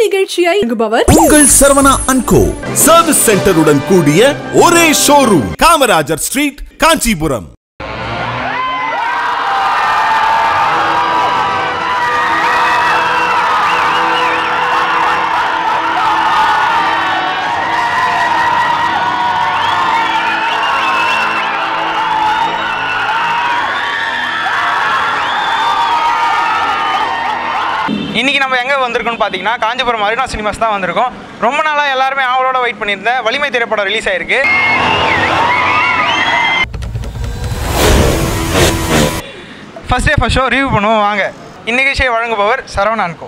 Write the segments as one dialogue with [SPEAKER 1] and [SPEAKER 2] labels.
[SPEAKER 1] இந்நிகழ்ச்சியை வழங்குபவர்
[SPEAKER 2] உங்கள் சரவணா அன்கோ சர்வீஸ் சென்டருடன் கூடிய ஒரே ஷோரூம் காமராஜர் ஸ்ட்ரீட் காஞ்சிபுரம்
[SPEAKER 3] இன்னைக்கு நம்ம எங்கே வந்திருக்கோம்னு பார்த்தீங்கன்னா காஞ்சிபுரம் அருணா சினிமாஸ் தான் வந்திருக்கோம் ரொம்ப நாளாக எல்லாருமே ஆவலோட வெயிட் பண்ணியிருந்தேன் வலிமை திரைப்படம் ரிலீஸ் ஆயிருக்கு first day first show review பண்ணுவோம் வாங்க இந்நிகழ்ச்சியை வழங்குபவர் சரவணான்கோ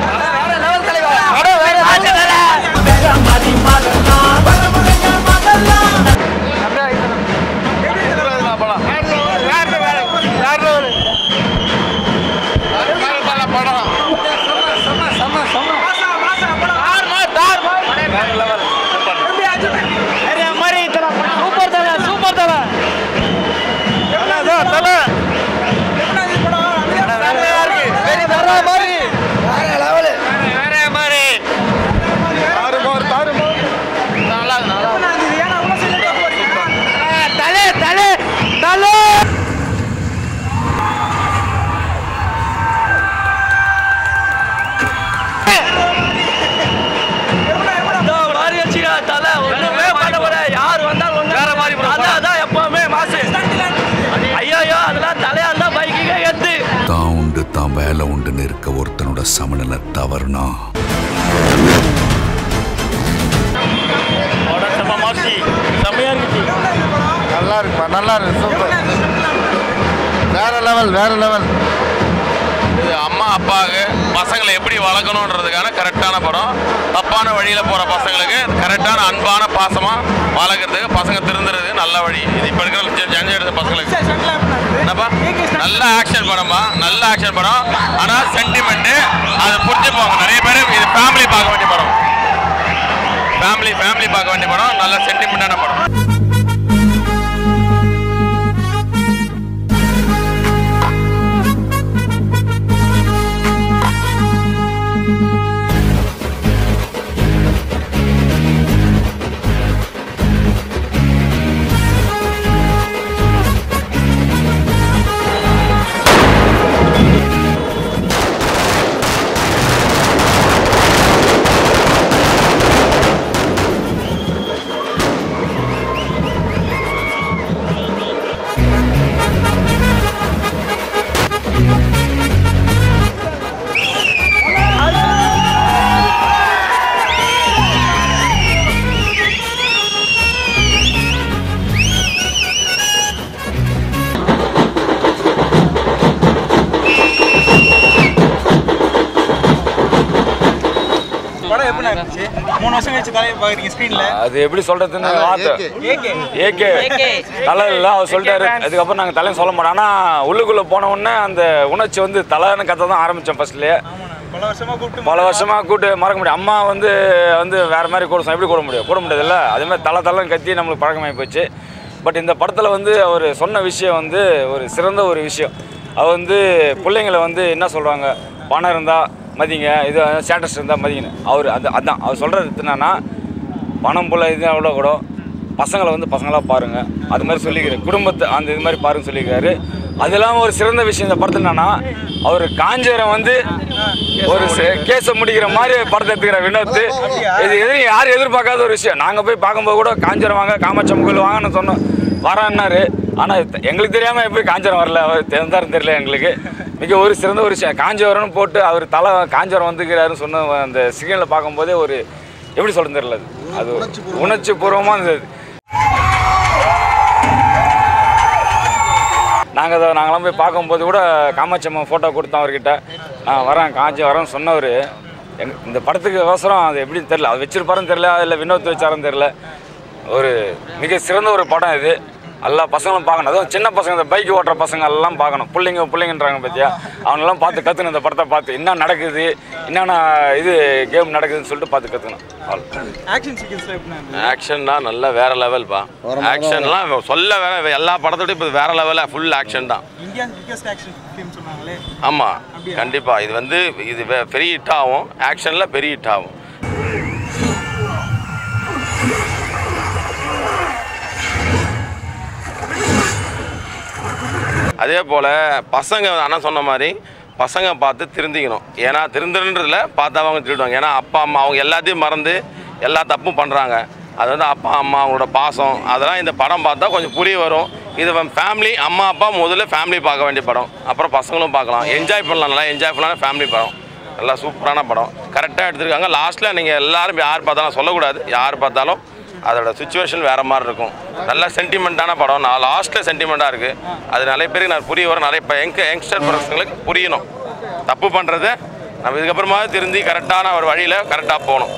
[SPEAKER 4] தான் உண்டு தான் வேலை உண்டுன்னு இருக்க ஒருத்தனோட சமநிலை தவறுனா
[SPEAKER 5] நல்லா இருக்குப்பா நல்லா இருக்கு சூப்பர் வேற லெவல் வேற லெவல்
[SPEAKER 6] இது அம்மா அப்பாவுக்கு பசங்களை எப்படி வளர்க்கணுன்றதுக்கான கரெக்டான படம் தப்பான வழியில் போகிற பசங்களுக்கு கரெக்டான அன்பான பாசமாக வளர்க்குறதுக்கு பசங்க திருந்துறது நல்ல வழி இது இப்போ இருக்கிற ஜென்ஜ் எடுத்த பசங்களுக்கு என்னப்பா நல்ல ஆக்ஷன் படமா நல்ல ஆக்ஷன் படம் ஆனால் சென்டிமெண்ட்டு அதை புரிஞ்சுப்பாங்க நிறைய பேர் இது ஃபேமிலி பார்க்க வேண்டிய படம் ஃபேமிலி ஃபேமிலி பார்க்க வேண்டிய படம் நல்ல சென்டிமெண்ட்டான படம்
[SPEAKER 3] படம் எப்படி இருந்துச்சு மூணு வருஷம் கழிச்சு தலையை பார்க்குறீங்க ஸ்க்ரீனில்
[SPEAKER 7] அது எப்படி சொல்றதுன்னு வார்த்தை
[SPEAKER 3] ஏகே
[SPEAKER 7] ஏகே தலை இல்லை அவர் சொல்லிட்டாரு அதுக்கப்புறம் நாங்கள் தலைன்னு சொல்ல மாட்டோம் ஆனால் உள்ளுக்குள்ளே போன உடனே அந்த உணர்ச்சி வந்து தலைன்னு கதை தான் ஆரம்பித்தோம் ஃபர்ஸ்ட்லேயே
[SPEAKER 3] பல வருஷமா கூப்பிட்டு
[SPEAKER 7] பல வருஷமாக கூட்டு மறக்க முடியும் அம்மா வந்து வந்து வேற மாதிரி கூட சொன்னா எப்படி கூட முடியும் கூட முடியாதுல்ல அதே மாதிரி தலை தலைன்னு கத்தி நம்மளுக்கு பழக்கமாகி போச்சு பட் இந்த படத்தில் வந்து அவர் சொன்ன விஷயம் வந்து ஒரு சிறந்த ஒரு விஷயம் அவர் வந்து பிள்ளைங்களை வந்து என்ன சொல்கிறாங்க பணம் இருந்தால் மதிங்க இது ஸ்டேட்டஸ் இருந்தால் மதிங்கன்னு அவர் அது அதான் அவர் சொல்கிறது என்னன்னா பணம் போல் இது அவ்வளோ கூட பசங்களை வந்து பசங்களாக பாருங்கள் அது மாதிரி சொல்லிக்கிறார் குடும்பத்தை அந்த இது மாதிரி பாருங்க சொல்லிக்கிறாரு அது இல்லாமல் ஒரு சிறந்த விஷயம் இந்த படத்தில் என்னன்னா அவர் காஞ்சரம் வந்து ஒரு கேஸை முடிக்கிற மாதிரி படத்தை எடுத்துக்கிற வினோத் இது எதிரி யாரும் எதிர்பார்க்காத ஒரு விஷயம் நாங்கள் போய் பார்க்கும்போது கூட காஞ்சரம் வாங்க காமாட்சம் கோயில் வாங்கன்னு சொன்னோம் வரான்னாரு ஆனால் எங்களுக்கு தெரியாமல் எப்படி காஞ்சரம் வரல அவர் தெரிந்தாருன்னு தெரியல எங்களுக்கு மிக ஒரு சிறந்த ஒரு விஷயம் காஞ்சவரம்னு போட்டு அவர் தலை காஞ்சவரம் வந்துக்கிறாருன்னு சொன்ன அந்த சிக்னலில் பார்க்கும்போதே ஒரு எப்படி சொல்ல தெரியல அது அது உணர்ச்சி பூர்வமாக இருந்தது நாங்கள் அதை நாங்களாம் போய் பார்க்கும்போது கூட காமாட்சி அம்மா ஃபோட்டோ கொடுத்தோம் அவர்கிட்ட நான் வரேன் காஞ்சி வரேன்னு சொன்னவர் எங் இந்த படத்துக்கு அவசரம் அது எப்படின்னு தெரில அது வச்சிருப்பாருன்னு தெரில இல்லை வினோத் வச்சாருன்னு தெரில ஒரு மிக சிறந்த ஒரு படம் இது எல்லா பசங்களும் பார்க்கணும் அதுவும் சின்ன பசங்க இந்த பைக் ஓட்டுற பசங்க எல்லாம் பார்க்கணும் பிள்ளைங்க பிள்ளைங்கன்றாங்க பார்த்தியா அவனெல்லாம் பார்த்து கற்றுக்கணும் இந்த படத்தை பார்த்து என்ன நடக்குது என்னென்ன இது கேம் நடக்குதுன்னு சொல்லிட்டு பார்த்து கற்றுக்கணும் அவ்வளோ
[SPEAKER 3] ஆக்ஷன் சீக்வன்ஸ்லாம் எப்படி
[SPEAKER 6] ஆக்ஷன்னா நல்ல வேற லெவல்ப்பா ஆக்ஷன்லாம் சொல்ல வேற எல்லா படத்தோட இப்போ வேற லெவலில் ஃபுல் ஆக்ஷன் தான்
[SPEAKER 3] இந்தியா பிக்கஸ்ட் ஆக்ஷன் ஃபிலிம் சொன்னாங்களே
[SPEAKER 6] ஆமாம் கண்டிப்பாக இது வந்து இது வே- பெரிய ஹிட் ஆகும் ஆக்ஷனில் பெரிய ஹிட் ஆகும் அதே போல் பசங்க அண்ணன் சொன்ன மாதிரி பசங்க பார்த்து திருந்திக்கணும் ஏன்னா திருந்துன்றதுல பார்த்து அவங்க திருடுவாங்க ஏன்னா அப்பா அம்மா அவங்க எல்லாத்தையும் மறந்து எல்லா தப்பும் பண்ணுறாங்க அது வந்து அப்பா அம்மா அவங்களோட பாசம் அதெல்லாம் இந்த படம் பார்த்தா கொஞ்சம் புரிய வரும் இது ஃபேமிலி அம்மா அப்பா முதல்ல ஃபேமிலி பார்க்க வேண்டிய படம் அப்புறம் பசங்களும் பார்க்கலாம் என்ஜாய் பண்ணலாம் நல்லா என்ஜாய் பண்ணலாம் ஃபேமிலி படம் நல்லா சூப்பரான படம் கரெக்டாக எடுத்திருக்காங்க லாஸ்ட்டில் நீங்கள் எல்லாரும் யார் பார்த்தாலும் சொல்லக்கூடாது யார் பார்த்தாலும் அதோட சுச்சுவேஷன் வேறு மாதிரி இருக்கும் நல்ல சென்டிமெண்ட்டான படம் நான் லாஸ்ட்டில் சென்டிமெண்ட்டாக இருக்குது அது நிறைய பேருக்கு நான் புரிய வர நிறைய இப்போ யங்க யங்ஸ்டர் பசங்களுக்கு புரியணும் தப்பு பண்ணுறத நம்ம இதுக்கப்புறமா திருந்தி கரெக்டான ஒரு வழியில் கரெக்டாக போகணும்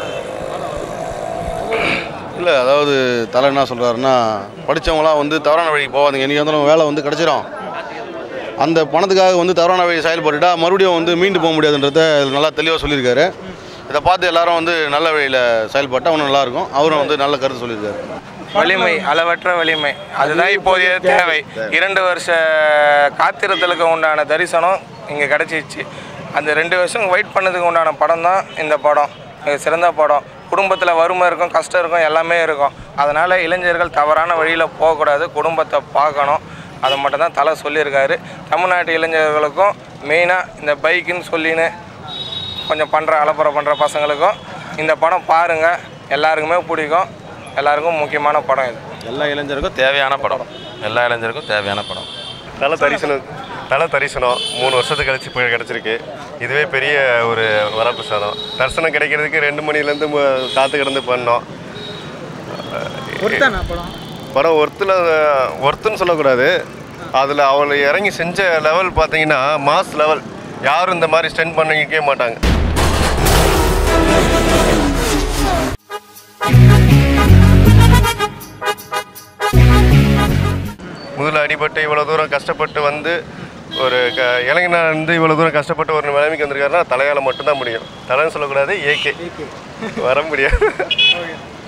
[SPEAKER 1] இல்லை அதாவது தலை என்ன சொல்கிறாருன்னா படித்தவங்களாம் வந்து தவறான வழிக்கு போகாதீங்க இன்றைக்கி வந்து வேலை வந்து கிடச்சிரும் அந்த பணத்துக்காக வந்து தவறான வழி செயல்பட்டுட்டா மறுபடியும் வந்து மீண்டு போக முடியாதுன்றத இதுல நல்லா தெளிவாக சொல்லியிருக்காரு இதை பார்த்து எல்லாரும் வந்து நல்ல வழியில் செயல்பட்டால் இன்னும் நல்லாயிருக்கும் அவரும் வந்து நல்ல கருத்து சொல்லியிருக்காரு
[SPEAKER 8] வலிமை அளவற்ற வலிமை அதுதான் இப்போதைய தேவை இரண்டு வருஷ காத்திருத்தலுக்கு உண்டான தரிசனம் இங்கே கிடச்சிச்சு அந்த ரெண்டு வருஷம் வெயிட் பண்ணதுக்கு உண்டான படம் தான் இந்த படம் இது சிறந்த படம் குடும்பத்தில் வறுமை இருக்கும் கஷ்டம் இருக்கும் எல்லாமே இருக்கும் அதனால் இளைஞர்கள் தவறான வழியில் போகக்கூடாது குடும்பத்தை பார்க்கணும் அதை மட்டும் தான் தலை சொல்லியிருக்காரு தமிழ்நாட்டு இளைஞர்களுக்கும் மெயினாக இந்த பைக்குன்னு சொல்லின்னு கொஞ்சம் பண்ணுற அலப்பறை பண்ணுற பசங்களுக்கும் இந்த படம் பாருங்கள் எல்லாருக்குமே பிடிக்கும் எல்லாருக்கும் முக்கியமான படம் இது
[SPEAKER 6] எல்லா இளைஞருக்கும் தேவையான படம் எல்லா இளைஞருக்கும் தேவையான படம்
[SPEAKER 9] தலை தரிசனம் தலை தரிசனம் மூணு வருஷத்துக்கு கழிச்சு இப்போ கிடச்சிருக்கு இதுவே பெரிய ஒரு வரப்பிரசாதம் தரிசனம் கிடைக்கிறதுக்கு ரெண்டு மணிலேருந்து காத்து கிடந்து பண்ணோம்
[SPEAKER 3] ஒருத்தானா படம்
[SPEAKER 9] படம் ஒருத்தில் ஒருத்துன்னு சொல்லக்கூடாது அதில் அவள் இறங்கி செஞ்ச லெவல் பார்த்தீங்கன்னா மாஸ் லெவல் யாரும் இந்த மாதிரி ஸ்டெண்ட் பண்ணிக்கவே மாட்டாங்க முதல்ல அடிபட்டு இவ்வளோ தூரம் கஷ்டப்பட்டு வந்து ஒரு க இளைஞனாக இருந்து இவ்வளோ தூரம் கஷ்டப்பட்டு ஒரு நிலைமைக்கு வந்திருக்காருன்னா தலையால் மட்டும்தான் முடியும் தலைன்னு சொல்லக்கூடாது ஏகே வர முடியாது